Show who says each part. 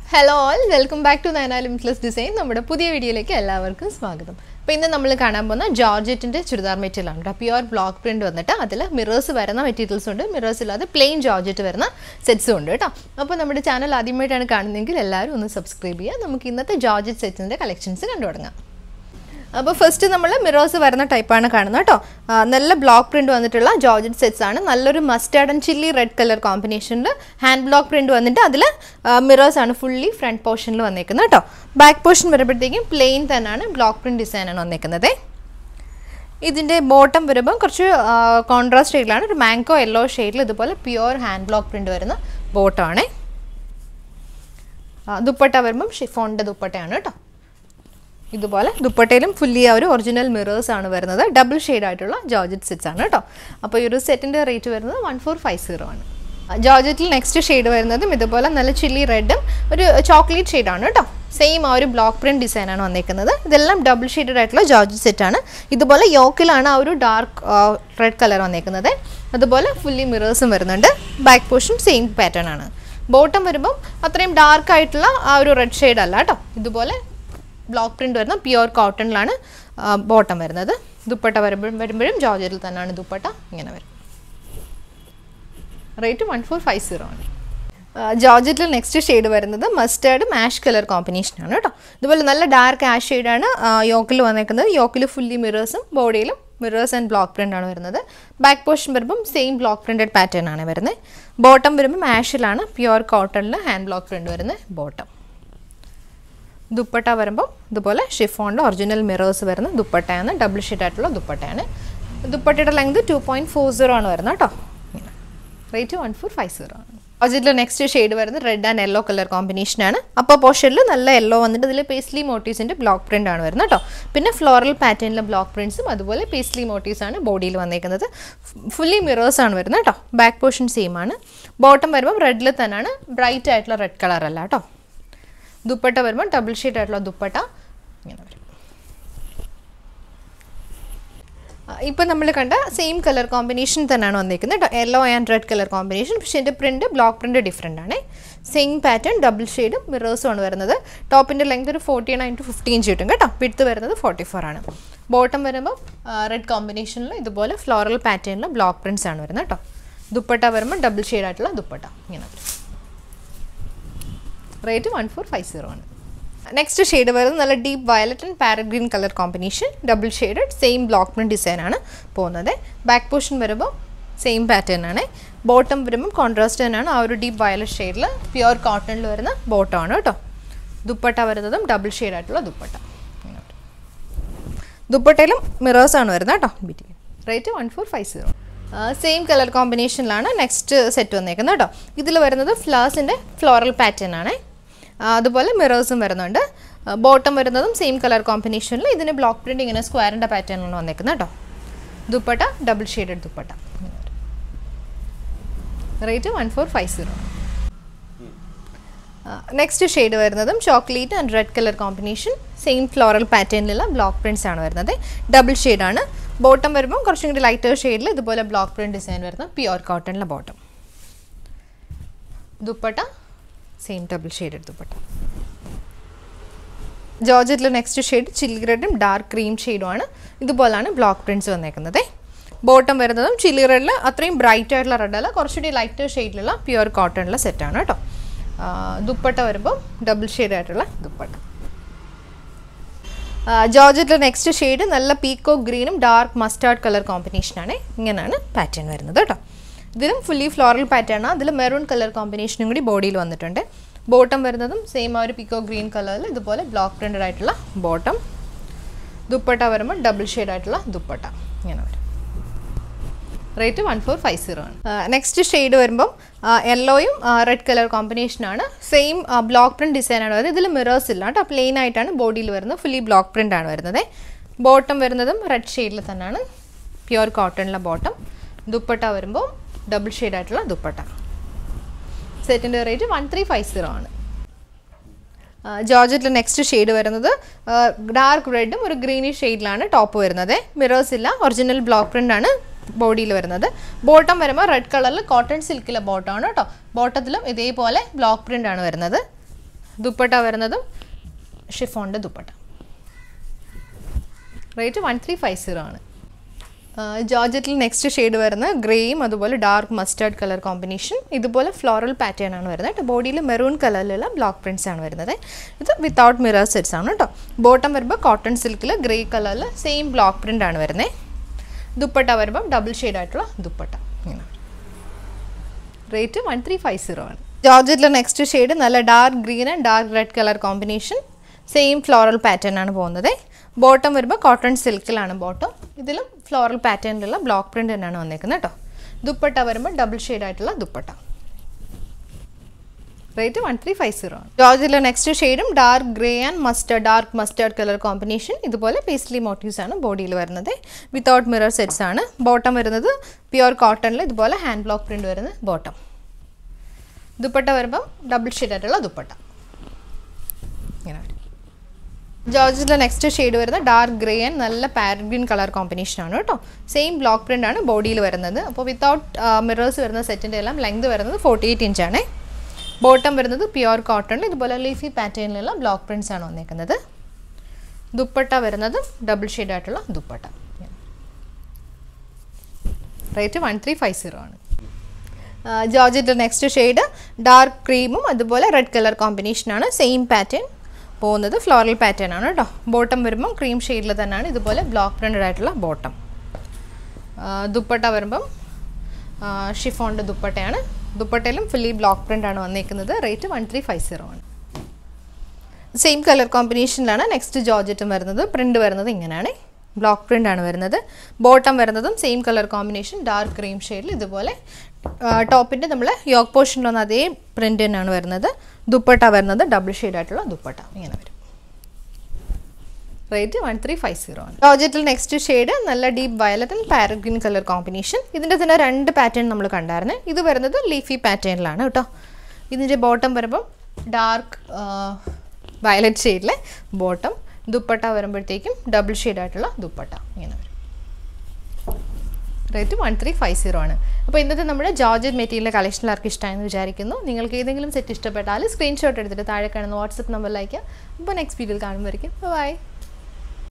Speaker 1: Hello all welcome back to Nayana limitless design നമ്മുടെ പുതിയ വീഡിയോയിലേക്ക് എല്ലാവർക്കും സ്വാഗതം അപ്പോൾ ഇന്ന് നമ്മൾ കാണാൻ പോകുന്ന ജോർജറ്റിൻ്റെ ചുരിദാർ മെറ്റീരിയൽ ആണ് പ്യുവർ ബ്ലോക്ക് പ്രിന്റ് വന്നിട്ട് അതിൽ മിറേഴ്സ് വരുന്ന മെറ്റീരിയൽസ് ഉണ്ട് മിറേഴ്സ് ഇല്ലാതെ പ്ലെയിൻ ജോർജറ്റ് വരുന്ന സെറ്റ്സും ഉണ്ട് കേട്ടോ അപ്പോൾ നമ്മുടെ ചാനൽ ആദ്യമായിട്ടാണ് കാണുന്നതെങ്കിൽ എല്ലാവരും ഒന്ന് സബ്സ്ക്രൈബ് ചെയ്യുക നമുക്ക് ഇന്നത്തെ ജോർജറ്റ് സെറ്റ്സിൻ്റെ കളക്ഷൻസ് കണ്ടു തുടങ്ങാം അപ്പോൾ ഫസ്റ്റ് നമ്മൾ മിറേഴ്സ് വരുന്ന ടൈപ്പാണ് കാണുന്നത് കേട്ടോ ആ, നല്ല ബ്ലോക്ക് പ്രിന്റ് വന്നിട്ടുള്ള ജോർജറ്റ് സെറ്റ്സ് ആണ് നല്ലൊരു mustard and chilli red colour കോമ്പിനേഷനിൽ ഹാൻഡ് ബ്ലോക്ക് പ്രിന്റ് വന്നിട്ട് അതിൽ മിറേഴ്സ് ആണ് ഫുള്ളി ഫ്രണ്ട് പോർഷനിൽ വന്നേക്കുന്നത് കേട്ടോ ബാക്ക് പോർഷൻ വരുമ്പോഴത്തേക്കും പ്ലെയിൻ തന്നെയാണ് ബ്ലോക്ക് പ്രിന്റ് ഡിസൈനാണ് വന്നേക്കുന്നത് ഇതിൻ്റെ ബോട്ടം വരുമ്പോൾ കുറച്ച് കോൺട്രാസ്റ്റ് ഷെയ്ഡിലാണ് ഒരു മാങ്കോ യെല്ലോ ഷെയ്ഡിൽ ഇതുപോലെ പ്യുവർ ഹാൻഡ് ബ്ലോക്ക് പ്രിന്റ് വരുന്ന ബോട്ടമാണേ ദുപ്പട്ട വരുമ്പം ഷിഫോണിൻ്റെ ദുപ്പട്ടയാണ് കേട്ടോ ഇതുപോലെ ദുപ്പട്ടയിലും ഫുള്ളി ആ ഒരു ഒറിജിനൽ മിറേഴ്സ് ആണ് വരുന്നത് ഡബിൾ ഷെയ്ഡ് ആയിട്ടുള്ള ജോർജറ്റ് സെറ്റ്സ് ആണ് കേട്ടോ അപ്പോൾ ഈ ഒരു സെറ്റിൻ്റെ റേറ്റ് വരുന്നത് വൺ ഫോർ ഫൈവ് സീറോ ആണ് ജോർജറ്റിൽ നെക്സ്റ്റ് ഷെയ്ഡ് വരുന്നതും ഇതുപോലെ നല്ല ചില്ലി റെഡും ഒരു ചോക്ലേറ്റ് ഷെയ്ഡാണ് കേട്ടോ സെയിം ആ ഒരു ബ്ലോക്ക് പ്രിന്റ് ഡിസൈനാണ് വന്നേക്കുന്നത് ഇതെല്ലാം ഡബിൾ ഷെയ്ഡഡ് ആയിട്ടുള്ള ജോർജറ്റ് സെറ്റാണ് ഇതുപോലെ യോക്കിലാണ് ആ ഒരു ഡാർക്ക് റെഡ് കളർ വന്നേക്കുന്നത് അതുപോലെ ഫുള്ളി മിറേഴ്സും വരുന്നുണ്ട് ബാക്ക് പോർഷൻ സെയിം പാറ്റേൺ ആണ് ബോട്ടം വരുമ്പം അത്രയും ഡാർക്ക് ആയിട്ടുള്ള ആ ഒരു റെഡ് ഷെയ്ഡ് അല്ല കേട്ടോ ഇതുപോലെ ബ്ലോക്ക് പ്രിന്റ് വരുന്ന പ്യുവർ കോട്ടണിലാണ് ബോട്ടം വരുന്നത് ദുപ്പട്ട വരുമ്പോഴും വരുമ്പോഴും ജോർജറ്റിൽ തന്നെയാണ് ദുപ്പട്ട ഇങ്ങനെ വരും rate one four five zero ആണ് ജോർജറ്റിൽ നെക്സ്റ്റ് ഷെയ്ഡ് വരുന്നത് മസ്റ്റേർഡും ആഷ് കളർ കോമ്പിനേഷനാണ് കേട്ടോ ഇതുപോലെ നല്ല ഡാർക്ക് ആഷ് ഷെയ്ഡാണ് യോക്കിൽ വന്നേക്കുന്നത് യോക്കിൽ ഫുള്ളി മിറേഴ്സും ബോഡിയിലും മിറേഴ്സ് ആൻഡ് ബ്ലോക്ക് പ്രിൻ്റ് ആണ് വരുന്നത് ബാക്ക് പോർഷൻ വരുമ്പം സെയിം ബ്ലോക്ക് പ്രിൻറ്റഡ് പാറ്റേൺ ആണ് വരുന്നത് ബോട്ടം വരുമ്പം ആഷിലാണ് പ്യുവർ കോട്ടണിൽ ഹാൻഡ് ബ്ലോക്ക് പ്രിൻ്റ് വരുന്നത് ബോട്ടം ദുപ്പട്ട വരുമ്പോൾ ഇതുപോലെ ഷിഫോണിൻ്റെ ഒറിജിനൽ മിറേഴ്സ് വരുന്ന ദുപ്പട്ടയാണ് ഡബിൾ ഷീറ്റ് ആയിട്ടുള്ള ദുപ്പട്ടയാണ് ദുപ്പട്ടയുടെ length two point four zero ആണ് വരുന്നത് കേട്ടോ rate one four five zero ആണ് ഓപ്പോസിറ്റിൽ നെക്സ്റ്റ് ഷെയ്ഡ് വരുന്നത് റെഡ് ആൻഡ് യെല്ലോ കളർ കോമ്പിനേഷനാണ് അപ്പോൾ പോർഷനിൽ നല്ല യെല്ലോ വന്നിട്ട് ഇതിൽ പേസ്ലി മോട്ടീവ്സിൻ്റെ ബ്ലോക്ക് പ്രിൻ്റ് ആണ് വരുന്നത് കേട്ടോ പിന്നെ ഫ്ലോറൽ പാറ്റേണിലെ ബ്ലോക്ക് പ്രിൻറ്റ്സും അതുപോലെ പേസ്ലി മോട്ടീവ്സ് ആണ് ബോഡിയിൽ വന്നേക്കുന്നത് ഫുള്ളി മിറേഴ്സ് ആണ് വരുന്നത് കേട്ടോ ബാക്ക് പോർഷൻ സെയിം ആണ് ബോട്ടം വരുമ്പോൾ റെഡിൽ തന്നെയാണ് ബ്രൈറ്റ് ആയിട്ടുള്ള റെഡ് കളർ അല്ല കേട്ടോ ദുപ്പട്ട വരുമ്പോൾ ഡബിൾ ഷീറ്റ് ആയിട്ടുള്ള ദുപ്പട്ട ഇങ്ങനെ വരും ഇപ്പം നമ്മൾ കണ്ട സെയിം കളർ കോമ്പിനേഷൻ തന്നെയാണ് വന്നിരിക്കുന്നത് കേട്ടോ yellow and red colour combination പക്ഷേ എൻ്റെ പ്രിൻറ്റ് ബ്ലോക്ക് പ്രിൻറ്റ് ഡിഫറെൻ്റ് ആണ് സെയിം പാറ്റേൺ ഡബിൾ ഷെയ്ഡും മിറേഴ്സും ആണ് വരുന്നത് ടോപ്പിൻ്റെ ലെങ്ത് ഒരു forty nine to fifty inch കിട്ടും കേട്ടോ വിടുത്ത് വരുന്നത് ഫോർട്ടി ഫോർ ആണ് ബോട്ടം വരുമ്പോൾ റെഡ് കോമ്പിനേഷനിൽ ഇതുപോലെ ഫ്ലോറൽ പാറ്റേണിൽ ബ്ലോക്ക് പ്രിൻറ്റ്സ് ആണ് വരുന്നത് കേട്ടോ ദുപ്പട്ട വരുമ്പോൾ ഡബിൾ ഷെയ്ഡ് ആയിട്ടുള്ള ദുപ്പട്ട ഇങ്ങനെ വരും rate one four five zero ആണ് നെക്സ്റ്റ് ഷെയ്ഡ് വരുന്നത് നല്ല deep violet and parrot green colour combination double shaded same block print design ആണ് പോകുന്നത് ബാക്ക് പോർഷൻ വരുമ്പോൾ സെയിം പാറ്റേൺ ആണ് ബോട്ടം വരുമ്പോൾ കോൺട്രാസ്റ്റ് തന്നെയാണ് ആ ഒരു ഡീപ്പ് വയലറ്റ് ഷെയ്ഡിൽ പ്യുവർ കോട്ടണിൽ വരുന്ന ബോട്ടം ആണ് കേട്ടോ ദുപ്പട്ട വരുന്നതും ഡബിൾ ഷെയ്ഡ് ആയിട്ടുള്ള ദുപ്പട്ട ഇങ്ങനെ വരും. ദുപ്പട്ടയിലും മിറേഴ്സ് ആണ് വരുന്നത് കേട്ടോ ബിറ്റി rate one four five zero same colour കോമ്പിനേഷനിലാണ് നെക്സ്റ്റ് സെറ്റ് വന്നേക്കുന്നത് കേട്ടോ ഇതിൽ വരുന്നത് ഫ്ലവേഴ്സിൻ്റെ ഫ്ലോറൽ പാറ്റേൺ ആണ് ആ, അതുപോലെ മിറേഴ്സും വരുന്നുണ്ട് ബോട്ടം വരുന്നതും സെയിം കളർ കോമ്പിനേഷനിൽ ഇതിന് ബ്ലോക്ക് പ്രിൻ്റ് ഇങ്ങനെ സ്ക്വയറിൻ്റെ പാറ്റേണാണ് വന്നേക്കുന്നത് കേട്ടോ dupatta double shaded dupatta rate one four five zero next shade വരുന്നതും chocolate and red colour combination same floral പാറ്റേണിലുള്ള ബ്ലോക്ക് പ്രിൻറ്റ്സ് ആണ് വരുന്നത് ഡബിൾ ഷെയ്ഡാണ് ബോട്ടം വരുമ്പോൾ കുറച്ചും കൂടി ലൈറ്റർ ഷെയ്ഡിൽ ഇതുപോലെ ബ്ലോക്ക് പ്രിൻറ്റ് ഡിസൈൻ വരുന്ന പ്യുവർ കോട്ടണിലെ bottom dupatta same double shade dupatta ജോർജറ്റിലെ നെക്സ്റ്റ് ഷെയ്ഡ് ചില്ലി റെഡും ഡാർക്ക് ക്രീം ഷെയ്ഡുമാണ് ഇതുപോലാണ് ബ്ലോക്ക് പ്രിൻറ്റ്സ് വന്നേക്കുന്നത് ബോട്ടം വരുന്നതും ചില്ലി റെഡിൽ അത്രയും ബ്രൈറ്റ് ആയിട്ടുള്ള റെഡ് അല്ല കുറച്ചുകൂടി ലൈറ്റർ ഷെയ്ഡിലുള്ള പ്യുവർ കോട്ടണിലെ സെറ്റാണ് കേട്ടോ ആ, ദുപ്പട്ട വരുമ്പോൾ ഡബിൾ ഷെയ്ഡ് ആയിട്ടുള്ള ദുപ്പട്ട ജോർജറ്റിലെ നെക്സ്റ്റ് ഷെയ്ഡ് നല്ല പീക്കോ ഗ്രീനും ഡാർക്ക് മസ്റ്റാർഡ് കളർ കോമ്പിനേഷനാണ് ഇങ്ങനെയാണ് പാറ്റേൺ വരുന്നത് കേട്ടോ ഇതിലും ഫുള്ളി ഫ്ലോറൽ പാറ്റേൺ ആണ് അതിൽ മെറൂൺ കളർ കോമ്പിനേഷനും കൂടി ബോഡിയിൽ വന്നിട്ടുണ്ട് ബോട്ടം വരുന്നതും സെയിം ആ ഒരു പിക്കോ ഗ്രീൻ കളറിൽ ഇതുപോലെ ബ്ലോക്ക് പ്രിൻ്റഡ് ആയിട്ടുള്ള ബോട്ടം ദുപ്പട്ട വരുമ്പോൾ ഡബിൾ ഷെയ്ഡ് ആയിട്ടുള്ള ദുപ്പട്ട ഇങ്ങനെ വരും rate one four five zero ആണ് നെക്സ്റ്റ് ഷെയ്ഡ് വരുമ്പം യെല്ലോയും റെഡ് കളർ കോമ്പിനേഷനാണ് സെയിം ബ്ലോക്ക് പ്രിൻറ്റ് ഡിസൈനാണ് വരുന്നത് ഇതിൽ മിറേഴ്സ് ഇല്ല കേട്ടോ പ്ലെയിൻ ആയിട്ടാണ് ബോഡിയിൽ വരുന്നത് ഫുള്ളി ബ്ലോക്ക് പ്രിൻ്റ് ആണ് വരുന്നത് ബോട്ടം വരുന്നതും റെഡ് ഷെയ്ഡിൽ തന്നെയാണ് പ്യുവർ കോട്ടണിലെ ബോട്ടം ദുപ്പട്ട വരുമ്പോൾ ഡബിൾ ഷെയ്ഡ് ആയിട്ടുള്ള ദുപ്പട്ട സെറ്റിൻ്റെ rate one three five zero ആണ് ജോർജറ്റിൽ നെക്സ്റ്റ് ഷെയ്ഡ് വരുന്നത് ഡാർക്ക് റെഡും ഒരു ഗ്രീനിഷ് ഷെയ്ഡിലാണ് ടോപ്പ് വരുന്നത് മിറേഴ്സ് ഇല്ല ഒറിജിനൽ ബ്ലോക്ക് പ്രിൻ്റ് ആണ് ബോഡിയിൽ വരുന്നത് ബോട്ടം വരുമ്പോൾ റെഡ് കളറിൽ കോട്ടൺ സിൽക്കിലെ ബോട്ടമാണ് കേട്ടോ ബോട്ടത്തിലും ഇതേപോലെ ബ്ലോക്ക് പ്രിൻ്റ് ആണ് വരുന്നത് ദുപ്പട്ട വരുന്നതും ഷിഫോണിൻ്റെ dupatta rate one three five zero ആണ് ജോർജറ്റിൽ നെക്സ്റ്റ് ഷെയ്ഡ് വരുന്ന ഗ്രേയും അതുപോലെ ഡാർക്ക് മസ്റ്റേർഡ് കളർ കോമ്പിനേഷൻ ഇതുപോലെ ഫ്ലോറൽ പാറ്റേൺ ആണ് വരുന്നത് കേട്ടോ ബോഡിയിൽ മെറൂൺ കളറിലുള്ള ബ്ലോക്ക് പ്രിൻറ്റ്സ് ആണ് വരുന്നത് ഇത് വിത്തൗട്ട് മിറർ സെറ്റ്സ് ആണ് കേട്ടോ ബോട്ടം വരുമ്പോൾ കോട്ടൺ സിൽക്കിൽ ഗ്രേ കളറിൽ സെയിം ബ്ലോക്ക് പ്രിൻ്റ് ആണ് വരുന്നത് ദുപ്പട്ട വരുമ്പം ഡബിൾ ഷെയ്ഡ് ആയിട്ടുള്ള ദുപ്പട്ട ഇങ്ങനെ rate one three five zero ആണ് ജോർജറ്റിലെ നെക്സ്റ്റ് ഷെയ്ഡ് നല്ല dark green and dark red colour combination same floral pattern ആണ് പോകുന്നത് ബോട്ടം വരുമ്പോൾ കോട്ടൺ സിൽക്കിലാണ് ബോട്ടം ഇതിലും ഫ്ലോറൽ പാറ്റേണിലുള്ള ബ്ലോക്ക് പ്രിൻ്റ് തന്നെയാണ് വന്നേക്കുന്നത് കേട്ടോ ദുപ്പട്ട വരുമ്പോൾ ഡബിൾ ഷെയ്ഡ് ആയിട്ടുള്ള dupatta rate one three five zero ആണ് ജോർജിലെ നെക്സ്റ്റ് ഷെയ്ഡും dark grey and mustard dark mustard colour combination ഇതുപോലെ പേസ്ലി മോട്ടീവ്സ് ആണ് ബോഡിയിൽ വരുന്നത് വിത്തൗട്ട് മിറർ സെറ്റ്സ് ആണ് ബോട്ടം വരുന്നത് പ്യുവർ കോട്ടണിൽ ഇതുപോലെ ഹാൻഡ് ബ്ലോക്ക് പ്രിൻ്റ് വരുന്ന ബോട്ടം ദുപ്പട്ട വരുമ്പം ഡബിൾ ഷെയ്ഡ് ആയിട്ടുള്ള ദുപ്പട്ട ഇങ്ങനെ വരും ജോർജിലെ നെക്സ്റ്റ് ഷെയ്ഡ് വരുന്നത് ഡാർക്ക് ഗ്രേ ആൻഡ് നല്ല പാരറ്റ് ഗ്രീൻ കളർ കോമ്പിനേഷൻ ആണ് കേട്ടോ സെയിം ബ്ലോക്ക് പ്രിൻ്റ് ആണ് ബോഡിയിൽ വരുന്നത് അപ്പോൾ വിത്തൗട്ട് മിറേഴ്സ് വരുന്ന സെറ്റിൻ്റെ എല്ലാം ലെങ്ത് വരുന്നത് ഫോർട്ടി എയ്റ്റ് ഇഞ്ചാണ് ബോട്ടം വരുന്നത് പ്യുവർ കോട്ടണിൽ ഇതുപോലെ ലീഫി പാറ്റേണിലുള്ള ബ്ലോക്ക് പ്രിൻറ്റ്സ് ആണ് വന്നേക്കുന്നത് ദുപ്പട്ട വരുന്നത് ഡബിൾ ഷെയ്ഡ് ആയിട്ടുള്ള dupatta rate one three five zero ആണ് ജോർജിൻ്റെ നെക്സ്റ്റ് ഷെയ്ഡ് ഡാർക്ക് ക്രീമും അതുപോലെ റെഡ് കളർ കോമ്പിനേഷനാണ് സെയിം പാറ്റേൺ പോകുന്നത് ഫ്ലോറൽ പാറ്റേൺ ആണ് കേട്ടോ ബോട്ടം വരുമ്പം ക്രീം ഷെയ്ഡിൽ തന്നെയാണ് ഇതുപോലെ ബ്ലോക്ക് പ്രിൻ്റഡ് ആയിട്ടുള്ള ബോട്ടം ദുപ്പട്ട വരുമ്പം ഷിഫോണിൻ്റെ ദുപ്പട്ടയാണ് ദുപ്പട്ടയിലും ഫുള്ളി ബ്ലോക്ക് പ്രിൻ്റ് ആണ് വന്നേക്കുന്നത് rate one three five zero same സെയിം കളർ കോമ്പിനേഷനിലാണ് നെക്സ്റ്റ് ജോർജറ്റും വരുന്നത് പ്രിൻ്റ് വരുന്നത് ഇങ്ങനെയാണ് ബ്ലോക്ക് പ്രിൻ്റ് ആണ് വരുന്നത് ബോട്ടം വരുന്നതും same colour combination dark cream ഷെയ്ഡിൽ ഇതുപോലെ ടോപ്പിൻ്റെ നമ്മൾ യോക്ക് പോർഷനിൽ വന്ന അതേ പ്രിൻ്റ് തന്നെയാണ് വരുന്നത് ദുപ്പട്ട വരുന്നത് ഡബിൾ ഷെയ്ഡ് ആയിട്ടുള്ള ദുപ്പട്ട ഇങ്ങനെ വരും rate one three five zero ആണ് ജോർജറ്റിൽ നെക്സ്റ്റ് ഷെയ്ഡ് നല്ല deep violet and parrot green colour combination ഇതിൻ്റെ തന്നെ രണ്ട് പാറ്റേൺ നമ്മൾ കണ്ടായിരുന്നു ഇത് വരുന്നത് ലീഫി പാറ്റേണിലാണ് കേട്ടോ ഇതിൻ്റെ ബോട്ടം വരുമ്പം ഡാർക്ക് വയലറ്റ് ഷെയ്ഡിലെ ബോട്ടം ദുപ്പട്ട വരുമ്പോഴത്തേക്കും ഡബിൾ ഷെയ്ഡ് ആയിട്ടുള്ള ദുപ്പട്ട ഇങ്ങനെ വരും rate one three five zero ആണ് അപ്പോൾ ഇന്നത്തെ നമ്മുടെ ജോർജറ്റ് മെറ്റീരിയൽ കളക്ഷൻ ആർക്ക് ഇഷ്ടമായെന്ന് വിചാരിക്കുന്നു നിങ്ങൾക്ക് ഏതെങ്കിലും സെറ്റ് ഇഷ്ടപ്പെട്ടാൽ സ്ക്രീൻഷോട്ട് എടുത്തിട്ട് താഴെ കാണുന്ന വാട്സപ്പ് നമ്പറിലേക്ക് അപ്പോൾ നെക്സ്റ്റ് വീഡിയോയിൽ കാണുമ്പോഴേക്കും ബൈ